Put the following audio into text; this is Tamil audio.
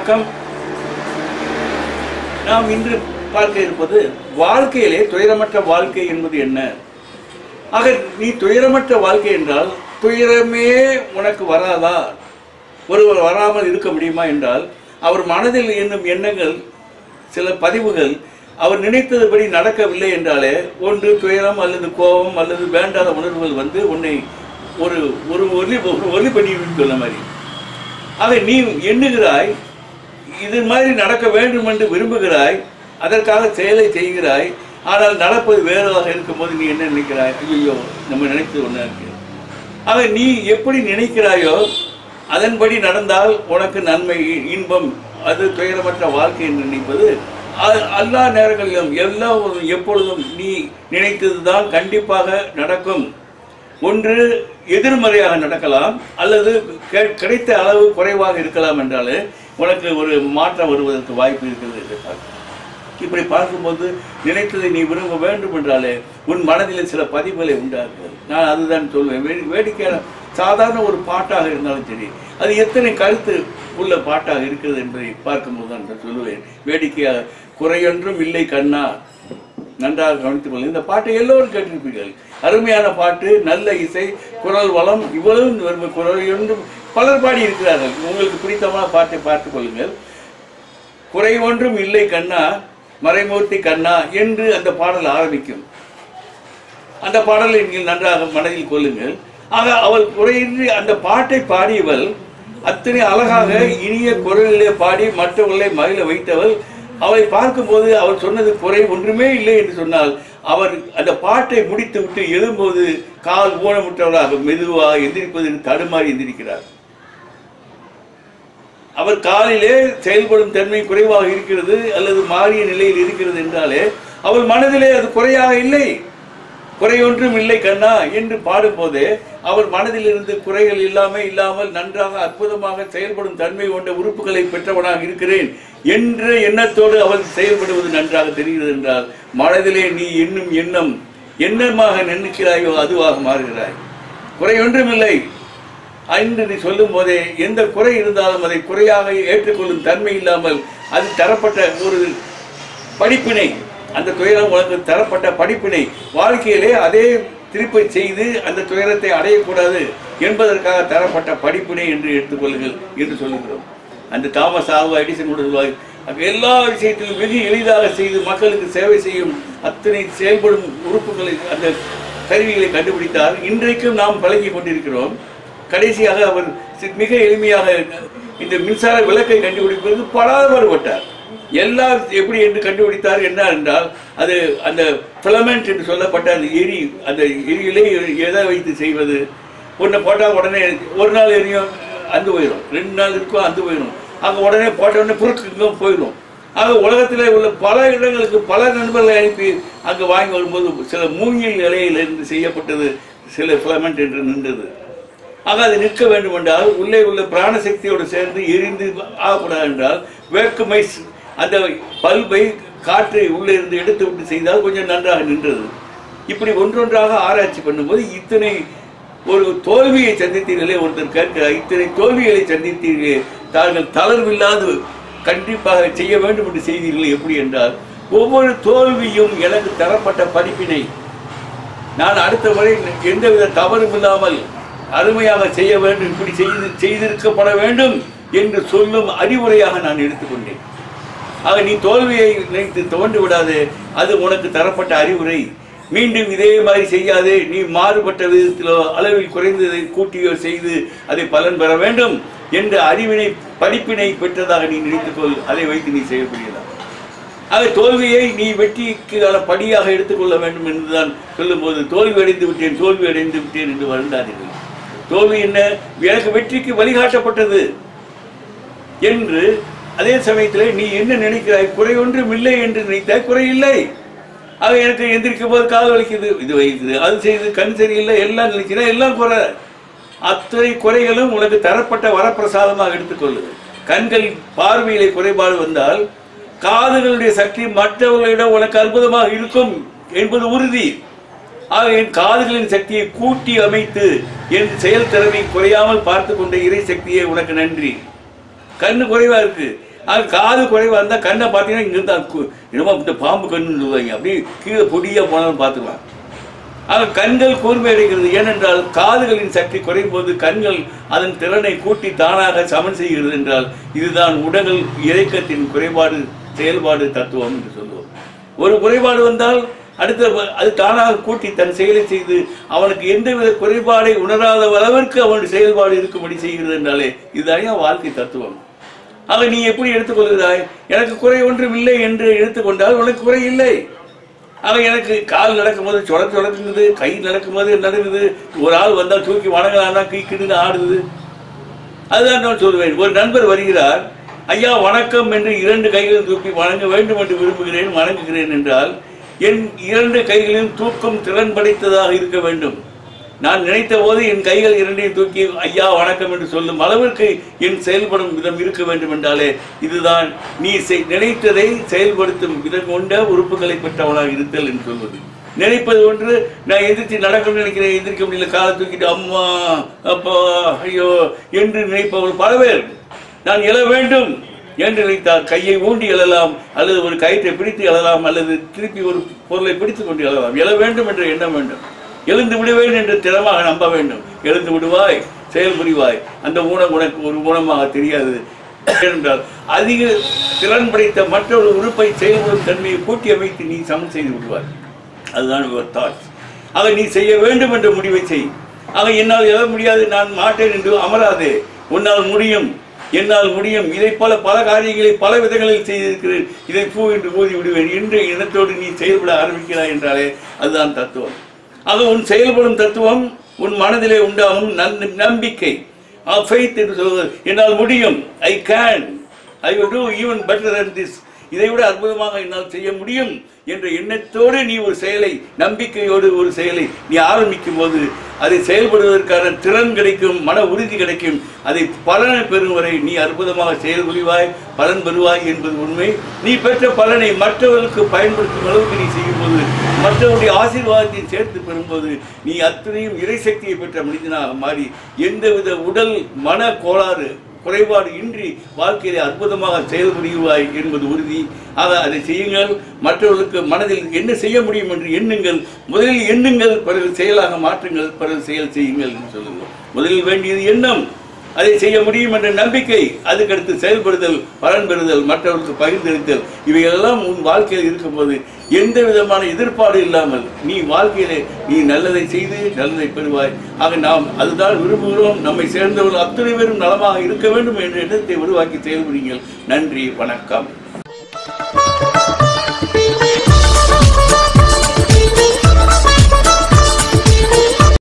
வணக்கம் நாம் இன்று பார்க்க இருப்பது வாழ்க்கையிலே துயரமற்ற வாழ்க்கை என்பது என்ன ஆக நீ துயரமற்ற வாழ்க்கை என்றால் துயரமே உனக்கு வராதா ஒருவர் வராமல் இருக்க முடியுமா என்றால் அவர் மனதில் எண்ணும் எண்ணங்கள் சில பதிவுகள் அவர் நினைத்ததுபடி நடக்கவில்லை என்றாலே ஒன்று துயரம் அல்லது கோபம் அல்லது வேண்டாத உணர்வுகள் வந்து உன்னை ஒரு ஒரு ஒலி ஒரு ஒலி பண்ணி சொன்ன மாதிரி ஆக நீ எண்ணுகிறாய் இது மாதிரி நடக்க வேண்டும் என்று விரும்புகிறாய் அதற்காக செயலை செய்கிறாய் ஆனால் நடப்பது வேறாக இருக்கும்போது நீ என்ன நினைக்கிறாய் ஐயோ நம்ம நினைத்தது ஒன்றா இருக்கு ஆக நீ எப்படி நினைக்கிறாயோ அதன்படி நடந்தால் உனக்கு நன்மை இன்பம் அது துயரமற்ற வாழ்க்கை என்று நினைப்பது அ- எல்லா நேரங்களிலும் எல்லா எப்பொழுதும் நீ நினைத்தது தான் கண்டிப்பாக நடக்கும் ஒன்று எதிர்மறையாக நடக்கலாம் அல்லது கெ- கிடைத்த அளவு குறைவாக இருக்கலாம் என்றாலே உனக்கு ஒரு மாற்றம் வருவதற்கு வாய்ப்பு இருக்கிறது என்று பார்க்கிறேன். இப்படி பார்க்கும்போது நினைத்ததை நீ விரும்ப வேண்டும் என்றாலே உன் மனதில் சில பதிவுகளை உண்டாக்குது நான் அதுதான் சொல்வேன் வே வேடிக்கையான சாதாரண ஒரு பாட்டாக இருந்தாலும் சரி அது எத்தனை கருத்து உள்ள பாட்டாக இருக்கிறது என்பதை பார்க்கும்போது தான் நான் சொல்லுவேன் வேடிக்கையாக குறையொன்றும் இல்லை கண்ணா நன்றாக கவனித்துக் கொள்ளுங்கள் இந்த பாட்டை எல்லோரும் கேட்டிருப்பீர்கள் அருமையான பாட்டு நல்ல இசை குரல் வளம் இவ்வளவு வரும் குரல் என்றும் பலர் பாடி இருக்கிறார்கள் உங்களுக்கு பிடித்தமான பாட்டை பார்த்துக் கொள்ளுங்கள் குறை ஒன்றும் இல்லை கண்ணா மறைமூர்த்தி கண்ணா என்று அந்த பாடல் ஆரம்பிக்கும் அந்த பாடலை நீங்கள் நன்றாக மனதில் கொள்ளுங்கள் ஆக அவள் குறையின்றி அந்த பாட்டை பாடியவள் அத்தனை அழகாக இனிய குரலிலே பாடி மற்றவர்களை மகிழ வைத்தவள் அவளை பார்க்கும்போது அவள் சொன்னது குறை ஒன்றுமே இல்லை என்று சொன்னால் அவர் அந்த பாட்டை முடித்து விட்டு எழும்போது கால் ஊனமுற்றவராக மெதுவாக எந்திரிப்பது தடுமாறி எந்திரிக்கிறார் அவர் காலிலே செயல்படும் தன்மை குறைவாக இருக்கிறது அல்லது மாறிய நிலையில் இருக்கிறது என்றாலே அவள் மனதிலே அது குறையாக இல்லை குறையொன்றும் இல்லை கண்ணா என்று பாடும்போதே அவர் மனதில் இருந்து குறைகள் இல்லாமல் இல்லாமல் நன்றாக அற்புதமாக செயல்படும் தன்மை கொண்ட உறுப்புகளை பெற்றவனாக இருக்கிறேன் என்ற எண்ணத்தோடு அவள் செயல்படுவது நன்றாக தெரிகிறது என்றால் மனதிலே நீ எண்ணும் எண்ணம் எண்ணமாக நினைக்கிறாயோ அதுவாக மாறுகிறாய் குறையொன்றும் இல்லை என்று நீ சொல்லும் போதே எந்த குறை இருந்தாலும் அதை குறையாக ஏற்றுக்கொள்ளும் தன்மை இல்லாமல் அது தரப்பட்ட ஒரு படிப்பினை அந்த துயரம் உனக்கு தரப்பட்ட படிப்பினை வாழ்க்கையிலே அதே திருப்பி செய்து அந்த துயரத்தை அடையக்கூடாது என்பதற்காக தரப்பட்ட படிப்பினை என்று எடுத்துக்கொள்ளுங்கள் என்று சொல்லுகிறோம் அந்த தாமஸ் ஆல்வா எடிசன் கூட சொல்வார் அப்ப எல்லா விஷயத்திலும் வெகு எளிதாக செய்து மக்களுக்கு சேவை செய்யும் அத்தனை செயல்படும் உறுப்புகளை அந்த கருவிகளை கண்டுபிடித்தார் இன்றைக்கும் நாம் பழகி கொண்டிருக்கிறோம் கடைசியாக அவர் சி- மிக எளிமையாக இந்த மின்சார விளக்கை கண்டுபிடிப்பதற்கு படாதபாடுபட்டார் எல்லாம் எப்படி என்று கண்டுபிடித்தார் என்ன என்றால் அது அந்த ஃபிலமெண்ட் என்று சொல்லப்பட்ட அந்த எரி அந்த எரியிலே எதை வைத்து செய்வது ஒன்று போட்டால் உடனே ஒரு நாள் எரியும் அந்து போயிடும் ரெண்டு நாள் இருக்கும் அந்து போயிடும் அங்கே உடனே போட்ட உடனே குறுக்கு போயிடும் ஆக உலகத்தில் உள்ள பல இடங்களுக்கு பல நண்பர்களை அனுப்பி அங்கே வாங்கி வரும்போது சில மூங்கில் நிலையிலிருந்து செய்யப்பட்டது சில ஃபிலமெண்ட் என்று நின்றது ஆக அது நிற்க வேண்டும் என்றால் உள்ளே உள்ள பிராணசக்தியோடு சேர்ந்து எரிந்து ஆகக்கூடாது என்றால் வேக்குமை ஸ்- அந்த பல்பை காற்றை உள்ளே இருந்து எடுத்து விட்டு செய்தால் கொஞ்சம் நன்றாக நின்றது இப்படி ஒன்றொன்றாக ஆராய்ச்சி பண்ணும்போது இத்தனை ஒரு தோல்வியை சந்தித்தீர்களே ஒருத்தர் கேட்கிறார் இத்தனை தோல்விகளை சந்தித்தீர்களே தாங்கள் தளர்வில்லாது கண்டிப்பாக செய்ய வேண்டும் என்று செய்தீர்கள் எப்படி என்றால் ஒவ்வொரு தோல்வியும் எனக்கு தரப்பட்ட படிப்பினை நான் அடுத்த முறை எந்தவித தவறும் இல்லாமல் அருமையாக செய்ய வேண்டும் இப்படி செய்து செய்திருக்கப்பட வேண்டும் என்று சொல்லும் அறிவுரையாக நான் எடுத்துக்கொண்டேன் ஆக நீ தோல்வியை நினைத்து தோண்டு விடாதே அது உனக்கு தரப்பட்ட அறிவுரை மீண்டும் இதே மாதிரி செய்யாதே நீ மாறுபட்ட விதத்திலோ அளவில் குறைந்ததை கூட்டியோ செய்து அதை பலன் பெற வேண்டும் என்ற அறிவினை படிப்பினை பெற்றதாக நீ நினைத்துக்கொள் அதை வைத்து நீ செய்யக்கூடியதா ஆக தோல்வியை நீ வெற்றிக்கான படியாக எடுத்துக்கொள்ள வேண்டும் என்றுதான் சொல்லும்போது தோல்வி அடைந்து விட்டேன் தோல்வி அடைந்து விட்டேன் என்று வருந்தாதீர்கள் தோல்வி என்ன எனக்கு வெற்றிக்கு வழிகாட்டப்பட்டது என்று அதே சமயத்தில் நீ என்ன நினைக்கிறாய் குறை ஒன்றும் இல்லை என்று நினைத்தாய் குறை இல்லை ஆக எனக்கு எந்திரிக்கும் போது கால் வலிக்குது இது வலிக்குது அது செய்து கண் சரியில்லை எல்லாம் நினைக்கிறா எல்லாம் குறை அத்தனை குறைகளும் உனக்கு தரப்பட்ட வரப்பிரசாதமாக எடுத்துக்கொள்ளுது கண்கள் பார்வையிலே குறைபாடு வந்தால் காதுகளுடைய சக்தி மற்றவர்களிடம் உனக்கு அற்புதமாக இருக்கும் என்பது உறுதி ஆக என் காதுகளின் சக்தியை கூட்டி அமைத்து என் செயல் திறமை குறையாமல் பார்த்து கொண்ட இறை சக்தியே உனக்கு நன்றி கண்ணு குறைவா இருக்கு அது காது குறைவா இருந்தால் கண்ணை பார்த்தீங்கன்னா இங்கிருந்து அது கு- என்னமோ இந்த பாம்பு கண்ணுன்னு சொல்லுவாங்க அப்படியே கீழே பொடியா போனாலும் பார்த்துக்கலாம் ஆக கண்கள் கூர்மை அடைகிறது ஏனென்றால் காதுகளின் சக்தி குறையும் போது கண்கள் அதன் திறனை கூட்டி தானாக சமன் செய்கிறது என்றால் இதுதான் உடல் இயக்கத்தின் குறைபாடு செயல்பாடு தத்துவம் என்று சொல்லுவோம் ஒரு குறைபாடு வந்தால் அடுத்த வ- அது தானாக கூட்டி தன் செயலை செய்து அவனுக்கு எந்தவித குறைபாடை உணராத அளவிற்கு அவனுடைய செயல்பாடு இருக்கும்படி செய்கிறது என்றாலே இதுதான் வாழ்க்கை தத்துவம் ஆக நீ எப்படி எடுத்துக்கொள்கிறாய் எனக்கு குறை ஒன்றும் இல்லை என்று எடுத்துக்கொண்டால் உனக்கு குறை இல்லை ஆக எனக்கு கால் நடக்கும்போது சொட சொடக்குது கை நடக்கும்போது நடக்குது ஒரு ஆள் வந்தால் தூக்கி வணங்கலாம்னா கை கிடுங்க ஆடுது அதுதான் நான் சொல்லுவேன் ஒரு நண்பர் வருகிறார் ஐயா வணக்கம் என்று இரண்டு கைகளும் தூக்கி வணங்க வேண்டும் என்று விரும்புகிறேன் வணங்குகிறேன் என்றால் என் இரண்டு கைகளிலும் தூக்கும் திறன் படைத்ததாக இருக்க வேண்டும் நான் நினைத்த போது என் கைகள் இரண்டையும் தூக்கி ஐயா வணக்கம் என்று சொல்லும் அளவிற்கு என் செயல்படும் விதம் இருக்க வேண்டும் என்றாலே இதுதான் நீ செய்- நினைத்ததை செயல்படுத்தும் விதம் கொண்ட உறுப்புகளை பெற்றவனாக இருத்தல் என்று சொல்வது நினைப்பது ஒன்று நான் எந்திரிச்சு நடக்கணும்னு நினைக்கிறேன் எந்திரிக்க முடியல காலை தூக்கிட்டு அம்மா அப்பா ஐயோ என்று நினைப்பவர்கள் பல பேர் நான் எழ வேண்டும் என்று நினைத்தால் கையை ஊண்டி எழலாம் அல்லது ஒரு கயிற்றை பிடித்து எழலாம் அல்லது திருப்பி ஒரு பொருளை பிடித்துக் கொண்டு எழலாம் எழ வேண்டும் என்ற எண்ணம் வேண்டும் எழுந்து விடுவேன் என்று திறமாக நம்ப வேண்டும் எழுந்து விடுவாய் செயல் புரிவாய் அந்த ஊனம் உனக்கு ஒரு ஊனமாக தெரியாது ஏனென்றால் அதிக திறன் படைத்த மற்றொரு உறுப்பை செயல்படும் தன்மையை கூட்டி அமைத்து நீ சமன் செய்து விடுவாய் அதுதான் யுவர் தாட்ஸ் ஆக நீ செய்ய வேண்டும் என்ற முடிவை செய் ஆக என்னால் எழ முடியாது நான் மாட்டேன் என்று அமராதே உன்னால் முடியும் என்னால் முடியும் இதை போல பல காரியங்களை பல விதங்களில் செய்திருக்கிறேன் இதை பூ என்று ஊதி விடுவேன் என்று இனத்தோடு நீ செயல்பட ஆரம்பிக்கிறாய் என்றாலே அதுதான் தத்துவம் ஆக உன் செயல்படும் தத்துவம் உன் மனதிலே உண்டாகும் நன்- நம்பிக்கை ஃபெய்த் என்று சொல்வது என்னால் முடியும் I can I will do even better than this இதை விட அற்புதமாக என்னால் செய்ய முடியும் என்ற எண்ணத்தோடு நீ ஒரு செயலை நம்பிக்கையோடு ஒரு செயலை நீ ஆரம்பிக்கும் போது அதை செயல்படுவதற்கான திறன் கிடைக்கும் மன உறுதி கிடைக்கும் அதை பலனை பெறும் வரை நீ அற்புதமாக செயல் புரிவாய் பலன் பெறுவாய் என்பது உண்மை நீ பெற்ற பலனை மற்றவர்களுக்கு பயன்படுத்தும் அளவுக்கு நீ செய்யும்போது மற்றவருடைய ஆசீர்வாதத்தை சேர்த்து பெறும்போது நீ அத்தனையும் இறைசக்தியை பெற்ற மனிதனாக மாறி எந்தவித உடல் மன கோளாறு குறைபாடு இன்றி வாழ்க்கையிலே அற்புதமாக செயல்புரிவாய் என்பது உறுதி ஆக அதை செய்யுங்கள் மற்றவர்களுக்கு மனதில் என்ன செய்ய முடியும் என்று எண்ணுங்கள் முதலில் எண்ணுங்கள் பிறகு செயலாக மாற்றுங்கள் பிறகு செயல் செய்யுங்கள் என்று சொல்லுங்கள் முதலில் வேண்டியது எண்ணம் அதை செய்ய முடியும் என்ற நம்பிக்கை அதுக்கடுத்து செயல்படுதல் பலன் பெறுதல் மற்றவர்களுக்கு பகிர்ந்தளித்தல் இவையெல்லாம் உன் வாழ்க்கையில் இருக்கும்போது எந்த விதமான எதிர்ப்பாடு இல்லாமல் நீ வாழ்க்கையிலே நீ நல்லதை செய்து நல்லதை பெறுவாய் ஆக நாம் அதுதான் விரும்புகிறோம் நம்மை சேர்ந்தவர்கள் அத்தனை பேரும் நலமாக இருக்க வேண்டும் என்ற எண்ணத்தை உருவாக்கி செயல்படுங்கள் நன்றி வணக்கம்